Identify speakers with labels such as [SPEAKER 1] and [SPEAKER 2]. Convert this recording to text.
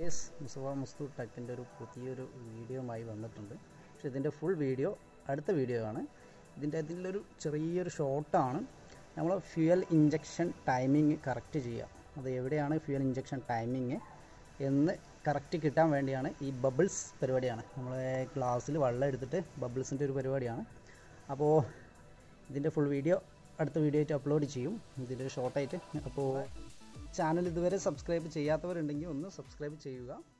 [SPEAKER 1] yes മുസഫ Musthu ടെക്കിൻ്റെ ഒരു പുതിയൊരു വീഡിയോയുമായി വന്നിട്ടുണ്ട് പക്ഷേ ഇതിൻ്റെ ഫുൾ വീഡിയോ അടുത്ത വീഡിയോ ആണ് ഇതിൻ്റെ അതിലൊരു ചെറിയൊരു ഷോർട്ടാണ് നമ്മൾ ഫ്യൂവൽ ഇഞ്ചക്ഷൻ ടൈമിങ് കറക്റ്റ് ചെയ്യുക അത് എവിടെയാണ് ഫ്യൂവൽ ഇഞ്ചക്ഷൻ ടൈമിങ് എന്ന് കറക്റ്റ് കിട്ടാൻ വേണ്ടിയാണ് ഈ ബബിൾസ് പരിപാടിയാണ് നമ്മളെ ഗ്ലാസ്സിൽ വെള്ളം എടുത്തിട്ട് ബബിൾസിൻ്റെ ഒരു പരിപാടിയാണ് അപ്പോൾ ഇതിൻ്റെ ഫുൾ വീഡിയോ അടുത്ത വീഡിയോ ആയിട്ട് അപ്ലോഡ് ചെയ്യും ഇതിൻ്റെ ഷോർട്ടായിട്ട് അപ്പോൾ ചാനൽ ഇതുവരെ സബ്സ്ക്രൈബ് ചെയ്യാത്തവരുണ്ടെങ്കിൽ ഒന്ന് സബ്സ്ക്രൈബ് ചെയ്യുക